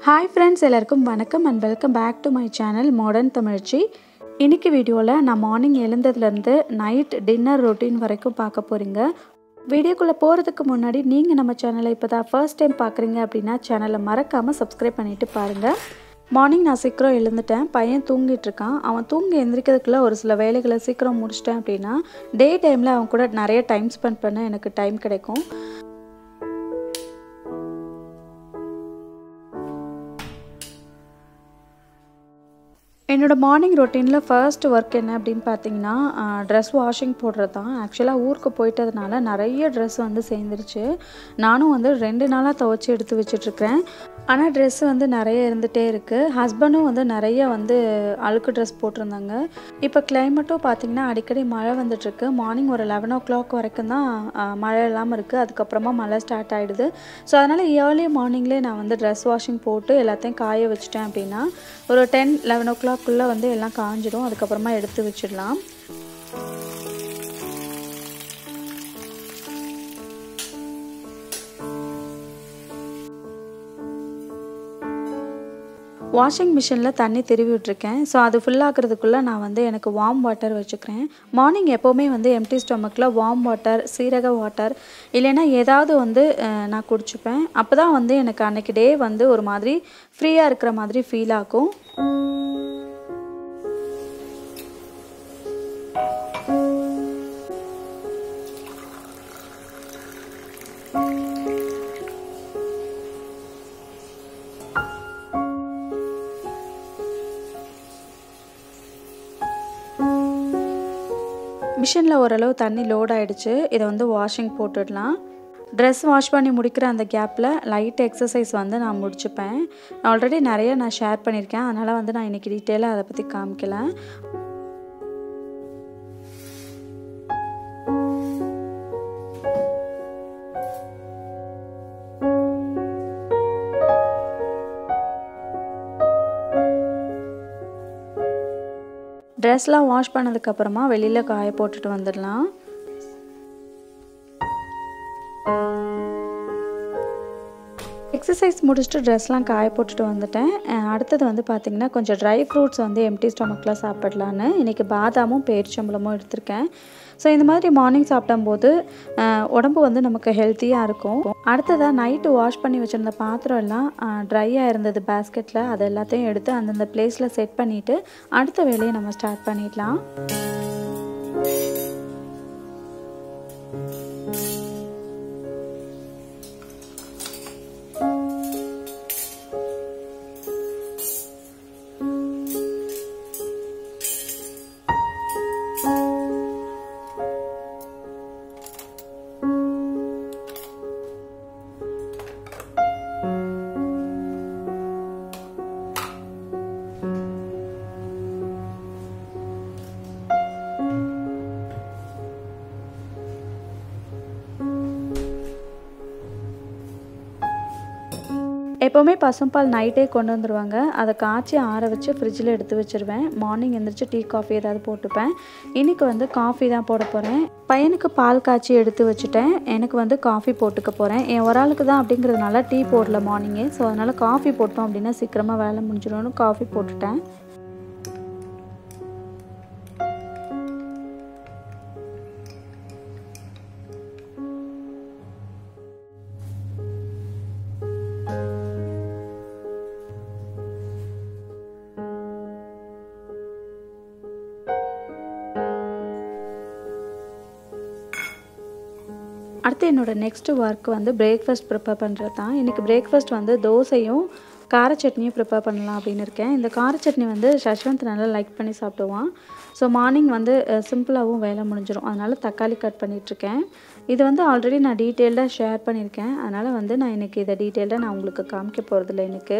hi friends எல்லாருக்கும் வணக்கம் and welcome back to my channel modern தமிழ்ச்சி இன்னைக்கு வீடியோவில் நான் மார்னிங் எழுந்ததுலேருந்து நைட் டின்னர் ரொட்டீன் வரைக்கும் பார்க்க போகிறீங்க வீடியோக்குள்ளே போகிறதுக்கு முன்னாடி நீங்கள் நம்ம சேனலை இப்போ தான் ஃபர்ஸ்ட் டைம் பார்க்குறீங்க அப்படின்னா சேனலை மறக்காமல் சப்ஸ்கிரைப் பண்ணிவிட்டு பாருங்கள் மார்னிங் நான் சீக்கிரம் எழுந்துட்டேன் பையன் தூங்கிட்டு இருக்கான் அவன் தூங்கி எந்திரிக்கிறதுக்குள்ளே ஒரு சில வேலைகளை சீக்கிரம் முடிச்சிட்டேன் அப்படின்னா டே டைமில் அவன் கூட நிறைய டைம் ஸ்பெண்ட் பண்ண எனக்கு டைம் கிடைக்கும் என்னோட மார்னிங் ரொட்டீனில் ஃபர்ஸ்ட் ஒர்க் என்ன அப்படின்னு பார்த்தீங்கன்னா ட்ரெஸ் வாஷிங் போடுறது தான் ஆக்சுவலாக ஊருக்கு போயிட்டதுனால நிறைய ட்ரெஸ் வந்து சேர்ந்துருச்சு நானும் வந்து ரெண்டு நாளாக துவைச்சி எடுத்து வச்சிட்ருக்கிறேன் ஆனால் ட்ரெஸ் வந்து நிறைய இருந்துகிட்டே இருக்குது ஹஸ்பண்டும் வந்து நிறைய வந்து அழுக்கு ட்ரெஸ் போட்டிருந்தாங்க இப்போ கிளைமேட்டும் பார்த்திங்கன்னா அடிக்கடி மழை வந்துட்டுருக்கு மார்னிங் ஒரு லெவன் ஓ கிளாக் வரைக்கும் தான் மழை இல்லாமல் இருக்குது அதுக்கப்புறமா மழை ஸ்டார்ட் ஆகிடுது ஸோ அதனால் ஏர்லி மார்னிங்லேயே நான் வந்து ட்ரெஸ் வாஷிங் போட்டு எல்லாத்தையும் காய வச்சிட்டேன் அப்படின்னா ஒரு டென் லெவன் ஓ கிளாக்குள்ளே வந்து எல்லாம் காஞ்சிடும் அதுக்கப்புறமா எடுத்து வச்சிடலாம் வாஷிங் மிஷினில் தண்ணி திருவி விட்டுருக்கேன் ஸோ அது ஃபுல்லாகிறதுக்குள்ளே நான் வந்து எனக்கு வார்ம் வாட்டர் வச்சுக்கிறேன் மார்னிங் எப்போவுமே வந்து எம்டி ஸ்டொமக்கில் வார்ம் வாட்டர் சீரக வாட்டர் இல்லைன்னா ஏதாவது வந்து நான் குடிச்சுப்பேன் அப்போ தான் வந்து எனக்கு அன்றைக்கி டே வந்து ஒரு மாதிரி ஃப்ரீயாக இருக்கிற மாதிரி ஃபீல் ஆகும் மிஷினில் ஓரளவு தண்ணி லோட் ஆகிடுச்சு இதை வந்து வாஷிங் போட்டுடலாம் ட்ரெஸ் வாஷ் பண்ணி முடிக்கிற அந்த கேப்பில் லைட் எக்ஸசைஸ் வந்து நான் முடிச்சுப்பேன் ஆல்ரெடி நிறைய நான் ஷேர் பண்ணியிருக்கேன் அதனால் வந்து நான் இன்றைக்கி டீட்டெயிலாக அதை பற்றி காமிக்கல ட்ரெஸ்லாம் வாஷ் பண்ணதுக்கப்புறமா வெளியில் காய போட்டுட்டு வந்துடலாம் எக்ஸசைஸ் முடிச்சுட்டு ட்ரெஸ்லாம் காய போட்டுட்டு வந்துட்டேன் அடுத்தது வந்து பார்த்திங்கன்னா கொஞ்சம் ட்ரை ஃப்ரூட்ஸ் வந்து எம்டி ஸ்டொமக்கில் சாப்பிடலான்னு இன்றைக்கி பாதாமும் பேரிச்சம்பளமும் எடுத்திருக்கேன் ஸோ இந்த மாதிரி மார்னிங் சாப்பிடும்போது உடம்பு வந்து நமக்கு ஹெல்த்தியாக இருக்கும் அடுத்ததாக நைட்டு வாஷ் பண்ணி வச்சுருந்த பாத்திரம் எல்லாம் ட்ரையாக இருந்தது பேஸ்கெட்டில் அது எல்லாத்தையும் எடுத்து அந்தந்த பிளேஸில் செட் பண்ணிவிட்டு அடுத்த வேலையை நம்ம ஸ்டார்ட் பண்ணிடலாம் எப்போவுமே பசும்பால் நைட்டே கொண்டு வந்துடுவாங்க அதை காய்ச்சி ஆற வச்சு ஃப்ரிட்ஜில் எடுத்து வச்சுருவேன் மார்னிங் எழுந்திரிச்சு டீ காஃபி ஏதாவது போட்டுப்பேன் இன்றைக்கி வந்து காஃபி தான் போட போகிறேன் பையனுக்கு பால் காய்ச்சி எடுத்து வச்சுட்டேன் எனக்கு வந்து காஃபி போட்டுக்க போகிறேன் என் ஒரு ஆளுக்கு தான் அப்படிங்கிறதுனால டீ போடல மார்னிங்கே ஸோ அதனால் காஃபி போட்டோம் அப்படின்னா சீக்கிரமாக வேலை முடிஞ்சிடும்னு காஃபி போட்டுட்டேன் அடுத்து என்னோடய நெக்ஸ்ட்டு ஒர்க் வந்து பிரேக்ஃபாஸ்ட் ப்ரிப்பேர் பண்ணுறது தான் இன்றைக்கி பிரேக்ஃபாஸ்ட் வந்து தோசையும் கார சட்னியும் ப்ரிப்பேர் பண்ணலாம் அப்படின்னு இருக்கேன் இந்த கார சட்னி வந்து சஷ்வந்த் நல்லா லைக் பண்ணி சாப்பிடுவான் ஸோ மார்னிங் வந்து சிம்பிளாகவும் வேலை முடிஞ்சிடும் அதனால் தக்காளி கட் பண்ணிகிட்ருக்கேன் இது வந்து ஆல்ரெடி நான் டீட்டெயில்டாக ஷேர் பண்ணியிருக்கேன் அதனால் வந்து நான் இன்றைக்கி இதை டீட்டெயில்டாக நான் உங்களுக்கு காமிக்க போகிறதில்ல எனக்கு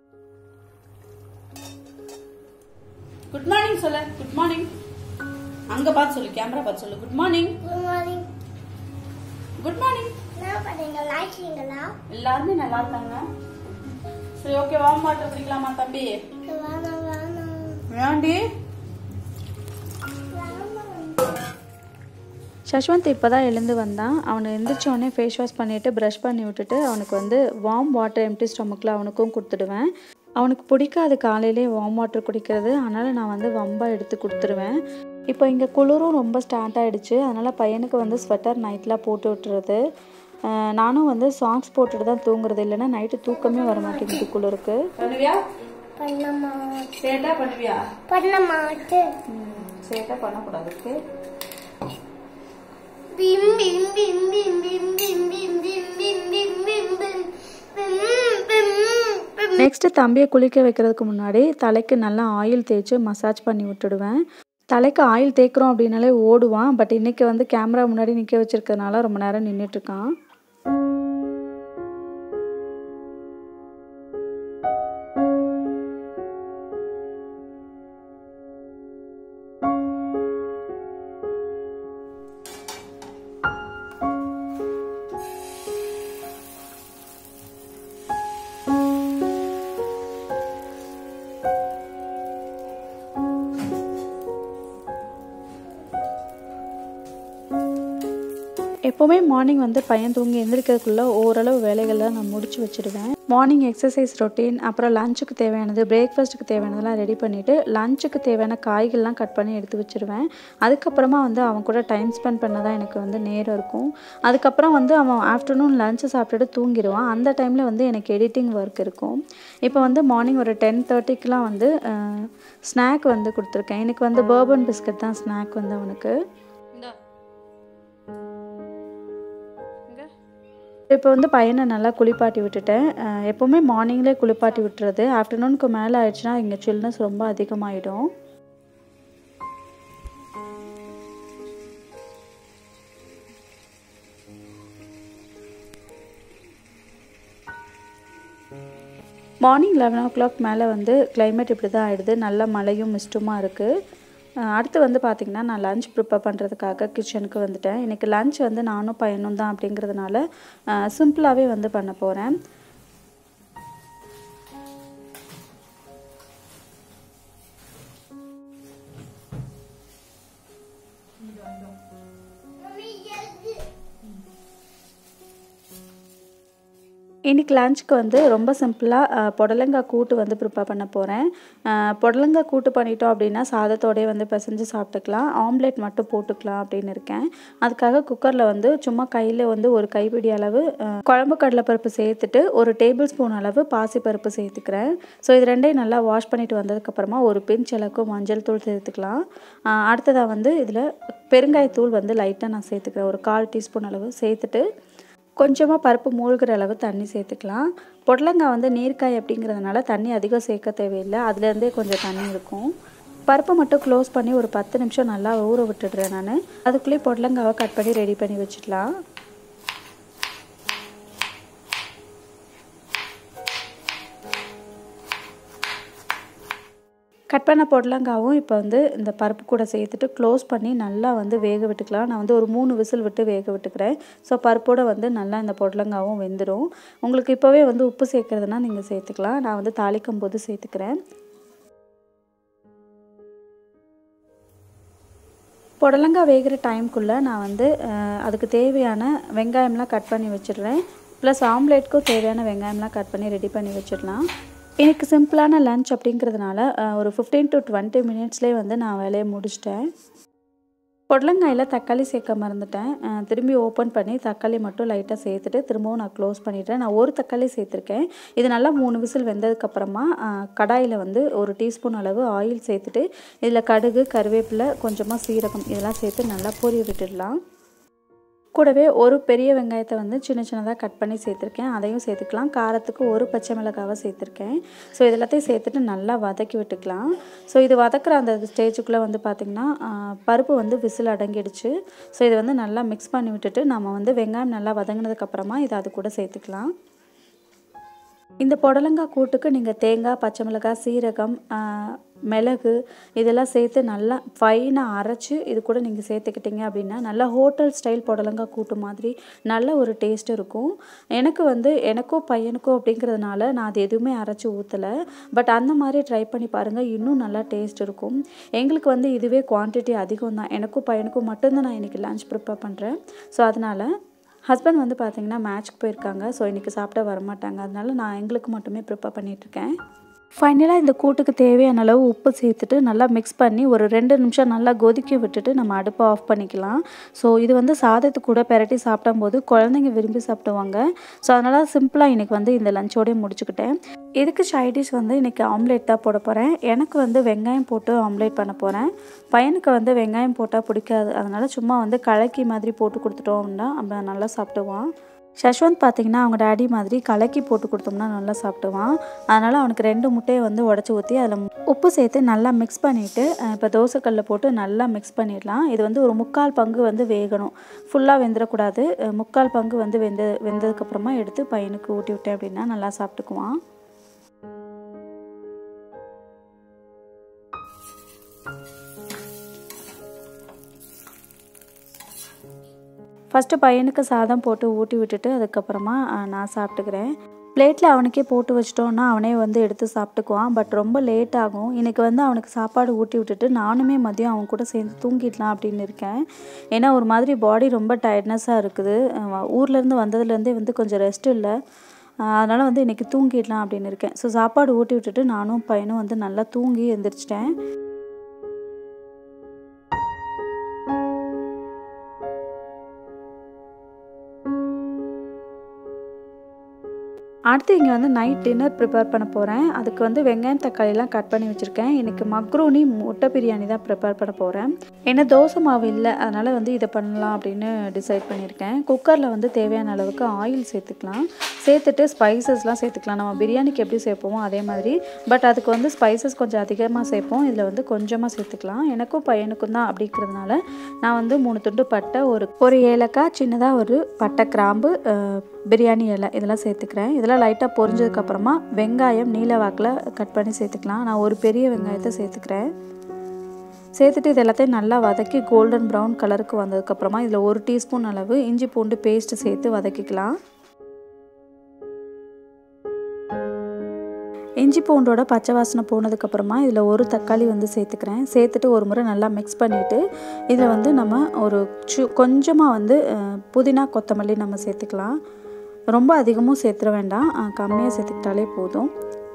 குட் மார்னிங் சொல்லு குட் மார்னிங் அங்க பார்த்து சொல்லு கேமரா பார்த்து சொல்லு good morning good morning good morning என்ன பண்ணீங்க லாய்ச்சிங்களா எல்லாருமே நல்லா இருக்காங்க சரி ஓகே வார்ம் வாட்டர் குடிக்கலாமா தம்பி வேணாம் வேணாம் வேண்டி வேணாம் சஷ்வந்த் இப்போ தான் எழுந்து வந்தான் அவனை எந்திரிச்சோடனே ஃபேஸ் வாஷ் பண்ணிவிட்டு ப்ரஷ் பண்ணி விட்டுட்டு அவனுக்கு வந்து வார்ம் வாட்டர் எம்டி ஸ்டொமக்கில் அவனுக்கும் கொடுத்துடுவேன் அவனுக்கு பிடிக்காது காலையிலே வார்ம் வாட்டர் குடிக்கிறது அதனால் நான் வந்து வம்பாக எடுத்து கொடுத்துருவேன் இப்போ இங்கே குளிரும் ரொம்ப ஸ்டார்ட் ஆகிடுச்சு அதனால் பையனுக்கு வந்து ஸ்வெட்டர் நைட்லாம் போட்டு விட்டுறது அஹ் நானும் வந்து சாங்ஸ் போட்டுட்டு தான் தூங்குறது இல்லைன்னா நைட்டு தூக்கமே வர மாட்டேங்குது குளிருக்கு பண்ணுவியா பண்ண மா சேட்டா பண்ணுவியா பண்ண மாட்டு சேட்டா பண்ணக்கூடாது ஓகே பிம் பிம் பிம் பிம் பிம் பிம் பிம் பிம் பிம் பிம் பிம் பிம் பிம் பிம் பிம் நெக்ஸ்ட்டு தம்பியை குளிக்க வைக்கிறதுக்கு முன்னாடி தலைக்கு நல்லா ஆயில் தேய்ச்சி மசாஜ் பண்ணி விட்டுடுவேன் தலைக்கு ஆயில் தேய்க்கிறோம் அப்படின்னாலே ஓடுவான் பட் இன்றைக்கி வந்து கேமரா முன்னாடி நிற்க வச்சிருக்கறதுனால ரொம்ப நேரம் நின்றுட்டுருக்கான் எப்போவுமே மார்னிங் வந்து பையன் தூங்கி எந்திரிக்கிறதுக்குள்ளே ஓரளவு வேலைகள்லாம் நான் முடிச்சு வச்சுடுவேன் மார்னிங் எக்ஸசைஸ் ரொட்டீன் அப்புறம் லஞ்சுக்கு தேவையானது பிரேக்ஃபாஸ்ட்டுக்கு தேவையானதெல்லாம் ரெடி பண்ணிவிட்டு லஞ்சுக்கு தேவையான காய்கள்லாம் கட் பண்ணி எடுத்து வச்சுருவேன் அதுக்கப்புறமா வந்து அவன் கூட டைம் ஸ்பெண்ட் பண்ண தான் எனக்கு வந்து நேரம் இருக்கும் அதுக்கப்புறம் வந்து அவன் ஆஃப்டர்நூன் லஞ்சு சாப்பிட்டுட்டு தூங்கிடுவான் அந்த டைமில் வந்து எனக்கு எடிட்டிங் ஒர்க் இருக்கும் இப்போ வந்து மார்னிங் ஒரு டென் தேர்ட்டிக்கெலாம் வந்து ஸ்நாக் வந்து கொடுத்துருக்கேன் எனக்கு வந்து பர்பன் பிஸ்கட் தான் ஸ்நாக் வந்து அவனுக்கு இந்தா இங்க இப்போ வந்து பையனை நல்லா குளிப்பாட்டி விட்டுட்டேன் அஹ் எப்போவுமே மார்னிங்லேயே குளிப்பாட்டி விட்டுறது ஆஃப்டர்நூனுக்கு மேலே ஆயிடுச்சுன்னா இங்கே சில்னஸ் ரொம்ப அதிகமாகிடும் மார்னிங் லெவன் ஓ கிளாக் மேலே வந்து climate இப்படி தான் ஆகிடுது நல்ல மழையும் மிஸ்ட்டுமா இருக்குது அடுத்து வந்து பார்த்திங்கன்னா நான் லஞ்ச் ப்ரிப்பேர் பண்ணுறதுக்காக கிச்சனுக்கு வந்துட்டேன் இன்றைக்கி லஞ்ச் வந்து நானும் பையனும் தான் அப்படிங்கிறதுனால சிம்பிளாகவே வந்து பண்ண போகிறேன் இன்றைக்கி லஞ்சுக்கு வந்து ரொம்ப சிம்பிளாக புடலங்காய் கூட்டு வந்து ப்ரிப்பேர் பண்ண போகிறேன் புடலங்காய் கூட்டு பண்ணிட்டோம் அப்படின்னா சாதத்தோடயே வந்து பிசைஞ்சு சாப்பிட்டுக்கலாம் ஆம்லேட் மட்டும் போட்டுக்கலாம் அப்படின்னு இருக்கேன் அதுக்காக குக்கரில் வந்து சும்மா கையில் வந்து ஒரு கைப்பிடி அளவு அஹ், குழம்பு கடலைப்பருப்பு சேர்த்துட்டு ஒரு டேபிள் ஸ்பூன் அளவு பாசிப்பருப்பு சேர்த்துக்கிறேன் ஸோ இது ரெண்டையும் நல்லா வாஷ் பண்ணிட்டு வந்ததுக்கப்புறமா ஒரு பிஞ்ச் அளவுக்கு மஞ்சள் தூள் சேர்த்துக்கலாம் அஹ், அடுத்ததாக வந்து இதில் பெருங்காயத்தூள் வந்து லைட்டாக நான் சேர்த்துக்கிறேன் ஒரு கால் டீஸ்பூன் அளவு சேர்த்துட்டு கொஞ்சமாக பருப்பு மூழ்கிற அளவு தண்ணி சேர்த்துக்கலாம் புடலங்காய் வந்து நீர்க்காய் அப்படிங்கிறதுனால தண்ணி அதிகம் சேர்க்க தேவையில்லை அதுலேருந்தே கொஞ்சம் தண்ணி இருக்கும் பருப்பை மட்டும் க்ளோஸ் பண்ணி ஒரு பத்து நிமிஷம் நல்லா ஊற விட்டுடுறேன் நான் அதுக்குள்ளேயே புடலங்காவை கட் பண்ணி ரெடி பண்ணி வச்சுக்கலாம் கட் பண்ண புடலங்காவும் இப்போ வந்து இந்த பருப்பு கூட சேர்த்துட்டு க்ளோஸ் பண்ணி நல்லா வந்து வேக விட்டுக்கலாம் நான் வந்து ஒரு மூணு விசில் விட்டு வேக விட்டுக்கிறேன் ஸோ பருப்போட வந்து நல்லா இந்த புடலங்காவும் வெந்துடும் உங்களுக்கு இப்போவே வந்து உப்பு சேர்க்குறதுனா நீங்கள் சேர்த்துக்கலாம் நான் வந்து தாளிக்கும் போது சேர்த்துக்கிறேன் புடலங்காய் வேகிற டைம்குள்ளே நான் வந்து அஹ், அதுக்கு தேவையான வெங்காயம்லாம் கட் பண்ணி வச்சிடுறேன் ப்ளஸ் ஆம்லேட்க்கும் தேவையான வெங்காயம்லாம் கட் பண்ணி ரெடி பண்ணி வச்சிடலாம் எனக்கு சிம்பிளான லன்ச் அப்படிங்கிறதுனால அஹ், ஒரு ஃபிஃப்டீன் டு டுவெண்ட்டி மினிட்ஸ்லேயே வந்து நான் வேலையை முடிச்சிட்டேன் புடலங்காயில் தக்காளி சேர்க்க மறந்துட்டேன் அஹ், திரும்பி ஓப்பன் பண்ணி தக்காளி மட்டும் லைட்டாக சேர்த்துட்டு திரும்பவும் நான் க்ளோஸ் பண்ணிட்டேன் நான் ஒரு தக்காளி சேர்த்துருக்கேன் இது நல்லா மூணு விசில் வெந்ததுக்கப்புறமா கடாயில் வந்து ஒரு டீஸ்பூன் அளவு ஆயில் சேர்த்துட்டு இதில் கடுகு கருவேப்பிலை கொஞ்சமாக சீரகம் இதெல்லாம் சேர்த்து நல்லா பொரிய விட்டுடலாம் கூடவே ஒரு பெரிய வெங்காயத்தை வந்து சின்ன சின்னதாக கட் பண்ணி சேர்த்துருக்கேன் அதையும் சேர்த்துக்கலாம் காரத்துக்கு ஒரு பச்சை மிளகாவை சேர்த்துருக்கேன் ஸோ இது எல்லாத்தையும் சேர்த்துட்டு நல்லா வதக்கி விட்டுக்கலாம் ஸோ இது வதக்குற அந்த ஸ்டேஜுக்குள்ளே வந்து பார்த்திங்கன்னா ஆ, பருப்பு வந்து விசில் அடங்கிடுச்சு ஸோ இதை வந்து நல்லா மிக்ஸ் பண்ணி விட்டுட்டு நம்ம வந்து வெங்காயம் நல்லா வதங்கினதுக்கப்புறமா இதை அது கூட சேர்த்துக்கலாம் இந்த புடலங்காய் கூட்டுக்கு நீங்கள் தேங்காய் பச்சை மிளகாய் சீரகம் ஆ, மிளகு இதெல்லாம் சேர்த்து நல்லா ஃபைனாக அரைச்சி இது கூட நீங்கள் சேர்த்துக்கிட்டீங்க அப்படின்னா நல்லா ஹோட்டல் ஸ்டைல் புடலங்காய் கூட்டு மாதிரி நல்ல ஒரு டேஸ்ட் இருக்கும் எனக்கு வந்து எனக்கோ பையனுக்கோ அப்படிங்கிறதுனால நான் அது எதுவுமே அரைச்சி ஊற்றலை பட் அந்த மாதிரி ட்ரை பண்ணி பாருங்கள் இன்னும் நல்லா டேஸ்ட் இருக்கும் எங்களுக்கு வந்து இதுவே குவான்டிட்டி அதிகம் தான் எனக்கும் பையனுக்கும் மட்டும்தான் நான் இன்றைக்கி லஞ்ச் ப்ரிப்பேர் பண்ணுறேன் ஸோ அதனால் ஹஸ்பண்ட் வந்து பார்த்தீங்கன்னா மேட்ச்க்கு போயிருக்காங்க ஸோ இன்றைக்கி சாப்பிட வரமாட்டாங்க அதனால நான் எங்களுக்கு மட்டுமே ப்ரிப்பேர் பண்ணிகிட்ருக்கேன் ஃபைனலாக இந்த கூட்டுக்கு தேவையான அளவு உப்பு சேர்த்துட்டு நல்லா மிக்ஸ் பண்ணி ஒரு ரெண்டு நிமிஷம் நல்லா கொதிக்க விட்டுட்டு நம்ம அடுப்பை ஆஃப் பண்ணிக்கலாம் ஸோ இது வந்து சாதத்து கூட பெரட்டி சாப்பிடும்போது குழந்தைங்க விரும்பி சாப்பிடுவாங்க ஸோ அதனால் சிம்பிளாக இன்றைக்கி வந்து இந்த லஞ்சோடய முடிச்சுக்கிட்டேன் இதுக்கு சைடிஷ் வந்து இன்றைக்கி ஆம்லேட் தான் போட போகிறேன் எனக்கு வந்து வெங்காயம் போட்டு ஆம்லேட் பண்ண போகிறேன் பையனுக்கு வந்து வெங்காயம் போட்டால் பிடிக்காது அதனால் சும்மா வந்து கலக்கி மாதிரி போட்டு கொடுத்துட்டோம் அப்படின்னா அவன் நல்லா சாப்பிடுவான் ஷஷ்வந்த் பார்த்தீங்கன்னா அவங்க டேடி மாதிரி கலக்கி போட்டு கொடுத்தோம்னா நல்லா சாப்பிடுவான் அதனால் அவனுக்கு ரெண்டு முட்டையை வந்து உடச்சி ஊற்றி அதில் உப்பு சேர்த்து நல்லா மிக்ஸ் பண்ணிவிட்டு இப்போ தோசைக்கல்லில் போட்டு நல்லா மிக்ஸ் பண்ணிடலாம் இது வந்து ஒரு முக்கால் பங்கு வந்து வேகணும் ஃபுல்லாக வெந்துடக்கூடாது அஹ் முக்கால் பங்கு வந்து வெந்த வெந்ததுக்கப்புறமா எடுத்து பையனுக்கு ஊட்டி விட்டேன் அப்படின்னா நல்லா சாப்பிட்டுக்குவான் ஃபஸ்ட்டு பையனுக்கு சாதம் போட்டு ஊட்டி விட்டுட்டு அதுக்கப்புறமா அஹ், நான் சாப்பிட்டுக்கிறேன் பிளேட்டில் அவனுக்கே போட்டு வச்சிட்டோன்னா அவனே வந்து எடுத்து சாப்பிட்டுக்குவான் பட் ரொம்ப லேட் ஆகும் இன்றைக்கி வந்து அவனுக்கு சாப்பாடு ஊட்டி விட்டுட்டு நானுமே மதியம் அவன் கூட சேர்ந்து தூங்கிடலாம் அப்படின்னு இருக்கேன் ஏன்னா ஒரு மாதிரி பாடி ரொம்ப டயர்ட்னஸாக இருக்குது அஹ், ஊர்லேருந்து வந்ததுலேருந்தே வந்து கொஞ்சம் ரெஸ்ட் இல்லை அதனால் வந்து இன்றைக்கி தூங்கிடலாம் அப்படின்னு இருக்கேன் ஸோ சாப்பாடு ஊட்டி விட்டுட்டு நானும் பையனும் வந்து நல்லா தூங்கி எந்திரிச்சிட்டேன் அடுத்து இங்கே வந்து நைட் டின்னர் ப்ரிப்பேர் பண்ண போகிறேன் அதுக்கு வந்து வெங்காயம் தக்காளிலாம் கட் பண்ணி வச்சுருக்கேன் இன்றைக்கி மக்ரூனி முட்டை பிரியாணி தான் ப்ரிப்பேர் பண்ண போகிறேன் ஏன்னா தோசை மாவு இல்லை அதனால் வந்து இதை பண்ணலாம் அப்படின்னு டிசைட் பண்ணியிருக்கேன் குக்கரில் வந்து தேவையான அளவுக்கு ஆயில் சேர்த்துக்கலாம் சேர்த்துட்டு ஸ்பைசஸ்லாம் சேர்த்துக்கலாம் நம்ம பிரியாணிக்கு எப்படி சேர்ப்போமோ அதே மாதிரி பட் அதுக்கு வந்து ஸ்பைசஸ் கொஞ்சம் அதிகமாக சேர்ப்போம் இதில் வந்து கொஞ்சமாக சேர்த்துக்கலாம் எனக்கும் பையனுக்கும் தான் அப்படிங்கிறதுனால நான் வந்து மூணு துண்டு பட்டை ஒரு ஒரு ஏலக்காய் சின்னதாக ஒரு பட்டை கிராம்பு அஹ், பிரியாணி இலை இதெல்லாம் சேர்த்துக்கிறேன் இதெல்லாம் லைட்டாக பொரிஞ்சதுக்கப்புறமா வெங்காயம் நீல வாக்கில் கட் பண்ணி சேர்த்துக்கலாம் நான் ஒரு பெரிய வெங்காயத்தை சேர்த்துக்கிறேன் சேர்த்துட்டு இது எல்லாத்தையும் நல்லா வதக்கி கோல்டன் ப்ரௌன் கலருக்கு வந்ததுக்கப்புறமா இதில் ஒரு டீஸ்பூன் அளவு இஞ்சி பூண்டு பேஸ்ட்டு சேர்த்து வதக்கிக்கலாம் இஞ்சி பூண்டோட பச்சை வாசனை போனதுக்கப்புறமா இதில் ஒரு தக்காளி வந்து சேர்த்துக்கிறேன் சேர்த்துட்டு ஒரு முறை நல்லா மிக்ஸ் பண்ணிவிட்டு இதில் வந்து நம்ம ஒரு சு கொஞ்சமாக வந்து அஹ், புதினா கொத்தமல்லி நம்ம சேர்த்துக்கலாம் ரொம்ப அதிகமும் சேர்த்துட வேண்டாம் அஹ், கம்மியாக சேர்த்துக்கிட்டாலே போதும்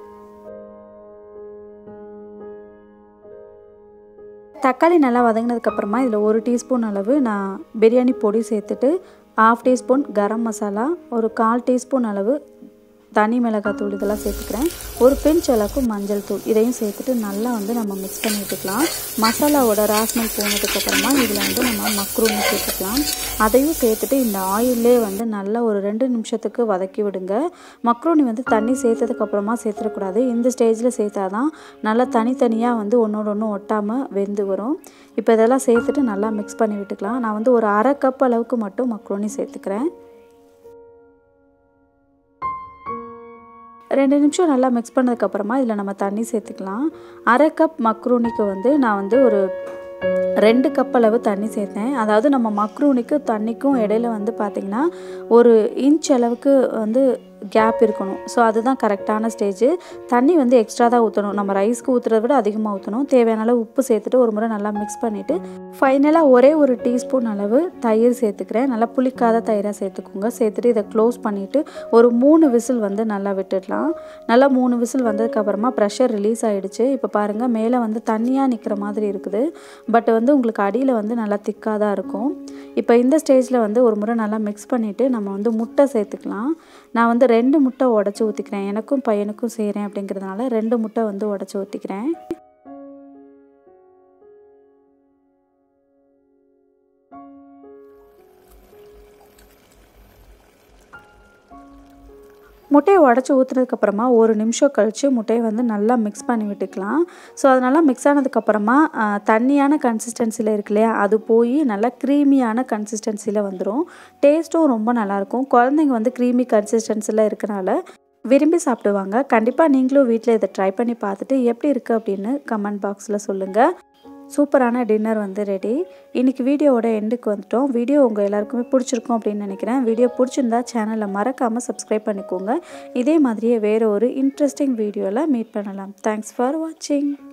தக்காளி நல்லா வதங்கினதுக்கப்புறமா இதில் ஒரு டீஸ்பூன் அளவு நான் பிரியாணி பொடி சேர்த்துட்டு ஆஃப் டீஸ்பூன் கரம் மசாலா ஒரு கால் டீஸ்பூன் அளவு தனி மிளகாய் தூள் இதெல்லாம் சேர்த்துக்கிறேன் ஒரு பிஞ்ச் அளவுக்கு மஞ்சள் தூள் இதையும் சேர்த்துட்டு நல்லா வந்து நம்ம மிக்ஸ் பண்ணி விட்டுக்கலாம் மசாலாவோட ராஸ்மல் போனதுக்கப்புறமா இதில் வந்து நம்ம மக்ரூனி சேர்த்துக்கலாம் அதையும் சேர்த்துட்டு இந்த ஆயிலே வந்து நல்லா ஒரு ரெண்டு நிமிஷத்துக்கு வதக்கி விடுங்க மக்ரூனி வந்து தண்ணி சேர்த்ததுக்கப்புறமா சேர்த்துடக்கூடாது இந்த ஸ்டேஜில் சேர்த்தாதான் நல்லா தனித்தனியாக வந்து ஒன்றோட ஒன்று ஒட்டாமல் வெந்து வரும் இப்போ இதெல்லாம் சேர்த்துட்டு நல்லா மிக்ஸ் பண்ணி விட்டுக்கலாம் நான் வந்து ஒரு அரை கப் அளவுக்கு மட்டும் மக்ரோனி சேர்த்துக்கிறேன் ரெண்டு நிமிஷம் நல்லா மிக்ஸ் பண்ணதுக்கப்புறமா இதில் நம்ம தண்ணி சேர்த்துக்கலாம் அரை கப் மக்ரூனிக்கு வந்து நான் வந்து ஒரு ரெண்டு கப் அளவு தண்ணி சேர்த்தேன் அதாவது நம்ம மக்ரூனிக்கு தண்ணிக்கும் இடையில வந்து பார்த்திங்கன்னா ஒரு இன்ச் அளவுக்கு வந்து கேப் இருக்கணும் ஸோ அதுதான் கரெக்டான ஸ்டேஜ் தண்ணி வந்து எக்ஸ்ட்ரா தான் ஊற்றணும் நம்ம ரைஸ்க்கு ஊற்றுறத விட அதிகமாக ஊற்றணும் தேவையான அளவு உப்பு சேர்த்துட்டு ஒரு முறை நல்லா மிக்ஸ் பண்ணிவிட்டு ஃபைனலாக ஒரே ஒரு டீஸ்பூன் அளவு தயிர் சேர்த்துக்கிறேன் நல்லா புளிக்காத தயிராக சேர்த்துக்கோங்க சேர்த்துட்டு இதை க்ளோஸ் பண்ணிவிட்டு ஒரு மூணு விசில் வந்து நல்லா விட்டுடலாம் நல்லா மூணு விசில் வந்ததுக்கப்புறமா ப்ரெஷர் ரிலீஸ் ஆகிடுச்சு இப்போ பாருங்கள் மேலே வந்து தண்ணியாக நிற்கிற மாதிரி இருக்குது பட் வந்து உங்களுக்கு அடியில் வந்து நல்லா திக்காக தான் இருக்கும் இப்போ இந்த ஸ்டேஜில் வந்து ஒரு முறை நல்லா மிக்ஸ் பண்ணிவிட்டு நம்ம வந்து முட்டை சேர்த்துக்கலாம் நான் வந்து ரெண்டு முட்டை உடச்சி ஊற்றிக்கிறேன் எனக்கும் பையனுக்கும் செய்கிறேன் அப்படிங்கிறதுனால ரெண்டு முட்டை வந்து உடச்சி ஊற்றிக்கிறேன் முட்டையை உடச்சி ஊற்றுனதுக்கப்புறமா ஒரு நிமிஷம் கழித்து முட்டையை வந்து நல்லா மிக்ஸ் பண்ணி விட்டுக்கலாம் ஸோ அது நல்லா மிக்ஸ் ஆனதுக்கப்புறமா ஆஹ், தண்ணியான கன்சிஸ்டன்சியில் இருக்கு இல்லையா அது போய் நல்லா க்ரீமியான கன்சிஸ்டன்சியில் வந்துடும் டேஸ்ட்டும் ரொம்ப நல்லாயிருக்கும் குழந்தைங்க வந்து க்ரீமி கன்சிஸ்டன்சியில் இருக்கனால விரும்பி சாப்பிடுவாங்க கண்டிப்பாக நீங்களும் வீட்டில் இதை ட்ரை பண்ணி பார்த்துட்டு எப்படி இருக்குது அப்படின்னு கமெண்ட் பாக்ஸில் சொல்லுங்கள் சூப்பரான டின்னர் வந்து ரெடி இன்றைக்கி வீடியோவோட எண்டுக்கு வந்துட்டோம் வீடியோ உங்கள் எல்லாருக்குமே பிடிச்சிருக்கும் அப்படின்னு நினைக்கிறேன் வீடியோ பிடிச்சிருந்தா சேனலை மறக்காமல் சப்ஸ்கிரைப் பண்ணிக்கோங்க இதே மாதிரியே வேறு ஒரு இன்ட்ரெஸ்டிங் வீடியோவில் மீட் பண்ணலாம் தேங்க்ஸ் ஃபார் வாட்சிங்